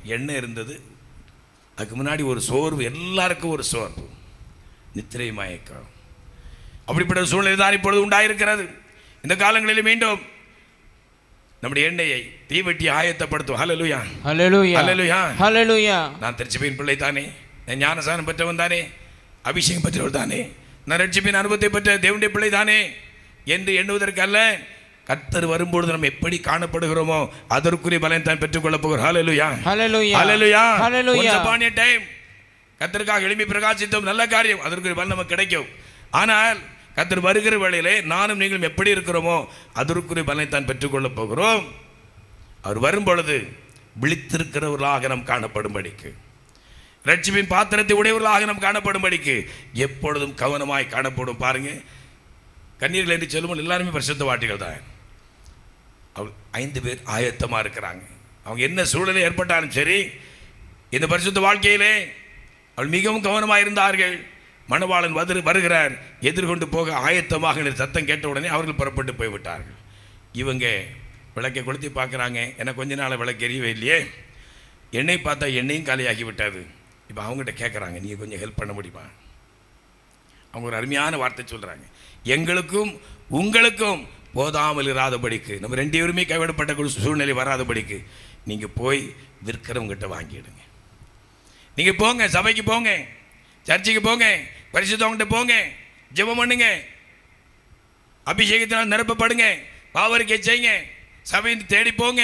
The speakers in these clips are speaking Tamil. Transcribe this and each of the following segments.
எண்ணெய் இருந்தது அதுக்கு முன்னாடி ஒரு சோர்வு எல்லாருக்கும் ஒரு சோர்வு நித்திரை மயக்கம் அப்படிப்பட்ட ஒரு சூழ்நிலை தான் இப்பொழுது உண்டாயிருக்கிறது இந்த காலங்களில் மீண்டும் நம்முடைய எண்ணெயை தீவெட்டி ஆயத்தப்படுத்தும் ஹalleluya ஹalleluya ஹalleluya ஹalleluya நான் திருச்சிபின் பிள்ளை தானே நான் ஞானசானம் பெற்றவன் தானே அபிஷேகம் பெற்றவள் தானே நான் ரட்சிப்பின் அனுபவத்தை பெற்ற தேவனுடைய பிள்ளை தானே என்று எண்ணுவதற்கல்ல கர்த்தர் வரும்பொழுது நம்ம எப்படி காணப்படுகிறோமோ அதற்குரிய பலன் தான் பெற்றுக்கொள்ளப் போகிறோம் ஹalleluya ஹalleluya ஹalleluya ஹalleluya once upon a time கர்த்தருக்காக எளிமை பிரகாசித்தோம் நல்ல காரியம் அதற்குரிய பலன் நமக்கு கிடைக்கும் ஆனால் கர்த்தர் வருகிற வேளையிலே நானும் நீங்களும் எப்படி இருக்கிறோமோ அதற்குரிய பலனை தான் பெற்றுக்கொள்ளப் போகிறோம் அவர் வரும்பொழுது விழித்திருக்கிறவர்களாக நாம் காணப்படும்படிக்கு ரட்சிப்பின் பாத்திரத்தை உடையவர்களாக நாம் காணப்படும்படிக்கு எப்பொழுதும் கவனமாய் காணப்படும் பாருங்க கண்ணீர்கள் என்று சொல்லும்போது எல்லாருமே பரிசுத்த வாட்டிகள் தான் அவள் ஐந்து பேர் ஆயத்தமாக இருக்கிறாங்க அவங்க என்ன சூழ்நிலை ஏற்பட்டாலும் சரி இந்த பரிசுத்த வாழ்க்கையிலே அவள் மிகவும் கவனமாக இருந்தார்கள் மணவாளன் வந்து வருகிறார் எதிர்கொண்டு போக ஆயத்தமாக இந்த சத்தம் கேட்ட உடனே அவர்கள் புறப்பட்டு போய்விட்டார்கள் இவங்க விளக்கை கொளுத்தி பார்க்குறாங்க எனக்கு கொஞ்ச நாள் விளக்கு எரியவே இல்லையே எண்ணெய் பார்த்தா எண்ணெயும் காலியாகி விட்டது இப்போ அவங்ககிட்ட கேட்குறாங்க நீங்கள் கொஞ்சம் ஹெல்ப் பண்ண முடியுமா அவங்க ஒரு அருமையான வார்த்தை சொல்கிறாங்க எங்களுக்கும் உங்களுக்கும் போதாமல் இராதபடிக்கு நம்ம ரெண்டு பேருமே கைவிடப்பட்ட ஒரு சூழ்நிலை வராதபடிக்கு நீங்கள் போய் விற்கிறவங்ககிட்ட வாங்கிடுங்க நீங்கள் போங்க சபைக்கு போங்க சர்ச்சுக்கு போங்க பரிசுத்தவங்கிட்ட போங்க ஜெபம் பண்ணுங்க அபிஷேகத்தினால் நிரப்பப்படுங்க பாவரிக்கை செய்யுங்க சபையை தேடி போங்க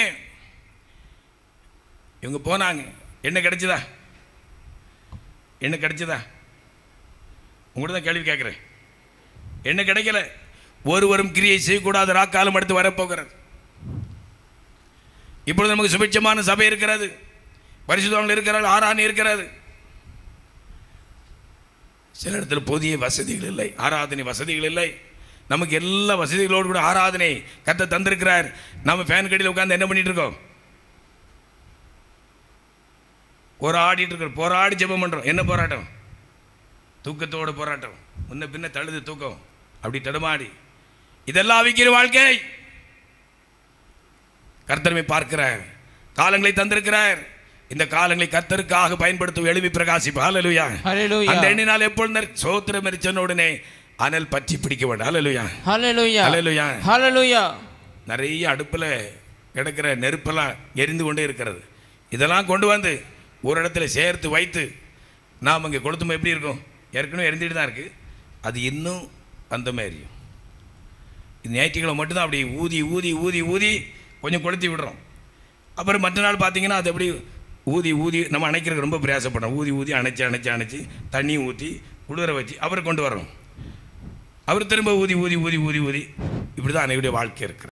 இவங்க போனாங்க என்ன கிடைச்சதா என்ன கிடைச்சதா உங்கள்கிட்ட தான் கேள்வி கேட்குறேன் என்ன கிடைக்கல ஒருவரும் கிரியை செய்யக்கூடாத ராக்காலம் அடுத்து வரப்போகிறது இப்பொழுது நமக்கு சுபிட்சமான சபை இருக்கிறது பரிசுத்தவங்கள் இருக்கிறார்கள் ஆராணி இருக்கிறது சில இடத்துல புதிய வசதிகள் இல்லை ஆராதனை வசதிகள் இல்லை நமக்கு எல்லா வசதிகளோடு கூட ஆராதனை கத்த தந்திருக்கிறார் நம்ம ஃபேன் கடியில் உட்காந்து என்ன பண்ணிட்டு இருக்கோம் போராடிட்டு இருக்கிறோம் போராடி ஜெபம் பண்ணுறோம் என்ன போராட்டம் தூக்கத்தோட போராட்டம் முன்ன பின்ன தழுது தூக்கம் அப்படி தடுமாடி இதெல்லாம் விற்கிற வாழ்க்கை கர்த்தருமை பார்க்கிறார் காலங்களை தந்திருக்கிறார் இந்த காலங்களை கர்த்தருக்காக பயன்படுத்தும் எழுப்பி பிரகாசிப்பு ஹalleluya ஹalleluya அந்த எண்ணினால் எப்பொழுது சோத்திரம் எரிச்சன உடனே அனல் பற்றி பிடிக்க வேண்டும் ஹalleluya ஹalleluya ஹalleluya ஹalleluya நிறைய அடுப்பில் கிடக்கிற நெருப்பெல்லாம் எரிந்து கொண்டே இருக்கிறது இதெல்லாம் கொண்டு வந்து ஒரு இடத்துல சேர்த்து வைத்து நாம் இங்கே கொளுத்தும் எப்படி இருக்கும் ஏற்கனவே எரிந்துட்டு தான் இருக்குது அது இன்னும் அந்த மாதிரி இது ஞாயிற்றுக்கிழமை மட்டும்தான் அப்படி ஊதி ஊதி ஊதி ஊதி கொஞ்சம் கொளுத்தி விடுறோம் அப்புறம் மற்ற நாள் பார்த்தீங்கன்னா அது எப்படி ஊதி ஊதி நம்ம அணைக்கிறதுக்கு ரொம்ப பிரயாசப்படுறோம் ஊதி ஊதி அணைச்சி அணைச்சி அணைச்சி தண்ணி ஊற்றி குளிர வச்சு அப்புறம் கொண்டு வரோம் அவர் திரும்ப ஊதி ஊதி ஊதி ஊதி ஊதி இப்படி தான் அன்னையுடைய வாழ்க்கை இருக்குது